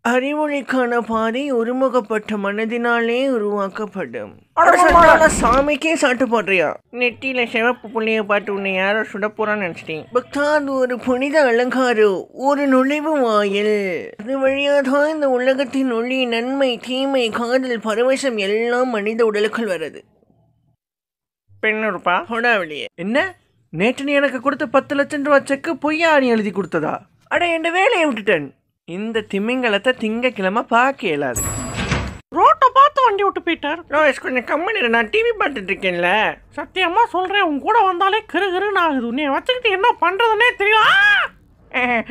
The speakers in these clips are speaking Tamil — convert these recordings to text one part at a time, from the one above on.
அறிவொளிக்கான பாதை ஒருமுகப்பட்ட மனதினாலே உருவாக்கப்படும் அட சாமிக்கே சாட்டு போடுறியா நெட்டியில சிவப்பு புள்ளைய பார்த்து உன்னை யாரோ சுட போறான்னு நினைச்சிட்டேன் பக்தா அது ஒரு புனித அலங்காரம் ஒரு நுழைவு வாயில் அது வழியா தான் இந்த உலகத்தின் ஒளி நன்மை தீமை காதல் பரவசம் எல்லாம் மனித உடலுக்குள் வருது பெண்ணுறுப்பா ஹொடா வெளியே என்ன நேற்று நீ எனக்கு கொடுத்த பத்து லட்சம் ரூபா செக்கு பொய்யா நீ எழுதி கொடுத்ததா அட என் வேலையை விட்டுட்டேன் இந்த திமிங்கலத்தை திங்கக்கிழமை பார்க்க இயலாது ரோட்டை பார்த்து வண்டி விட்டு போயிட்டார் லோயஸ் கொஞ்சம் கம்மனி இரு, நான் டிவி பார்த்துட்டு இருக்கேன்ல சத்தியமா சொல்றேன் உன் கூட வந்தாலே கிரு கிருன்னு ஆகுது உன்னை வச்சுக்கிட்டு என்ன பண்றதுன்னே தெரியும் ஆ!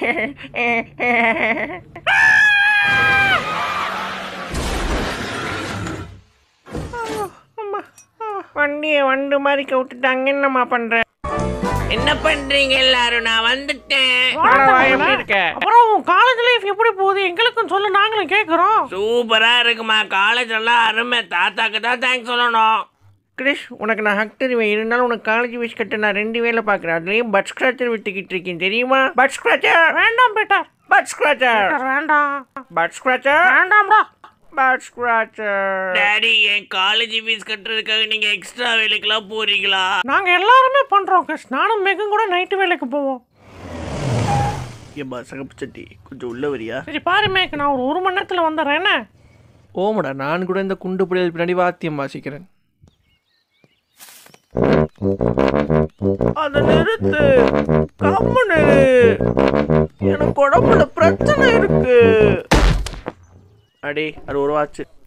அம்மா, ஆ, வண்டியை வண்டு மாதிரி கவுத்துட்டாங்க என்னம்மா பண்ற என்ன பண்றீங்க எல்லாரும் நான் வந்துட்டேன் எப்படி இருக்க அப்புறம் உன் காலேஜ் லைஃப் எப்படி போகுது எங்களுக்கும் சொல்லு நாங்களும் கேட்குறோம் சூப்பரா இருக்குமா காலேஜ் எல்லாம் அருமை தாத்தாக்கு தான் தேங்க்ஸ் சொல்லணும் கிரிஷ் உனக்கு நான் ஹக் தருவேன் இருந்தாலும் உனக்கு காலேஜ் ஃபீஸ் கட்ட நான் ரெண்டு வேலை பார்க்குறேன் அதுலேயும் பட் ஸ்க்ராச்சர் விட்டுக்கிட்டு இருக்கேன் தெரியுமா பட் ஸ்க்ராச்சர் வேண்டாம் பீட்டர் பட் ஸ்க்ராச்சர் பீட்டர், வேண்டாம் பட் ஸ்க்ராச்சர் வேண்டாம்டா பட் ஸ்க்ராச்சர் டாடி என் காலேஜ் ஃபீஸ் கட்டுறதுக்காக நீங்க எக்ஸ்ட்ரா வேலைக்கெல்லாம் போறீங்களா நாங்க எல்லாருமே பண்றோம் கிருஷ் நானும் மேகும் கூட நைட்டு வேலைக்கு போவோம் ஏம்பா சகப்பு சட்டி கொஞ்சம் உள்ள வரியா சரி பாரு மேக் நான் ஒரு ஒரு மணி நேரத்துல வந்துடுறேன் என்ன ஓமடா நான் கூட இந்த குண்டு புடையல் பின்னாடி வாத்தியம் வாசிக்கிறேன் அதை நிறுத்து கம்முனு எனக்கு உடம்புல பிரச்சனை இருக்கு அடே அது ஒரு வாட்ச்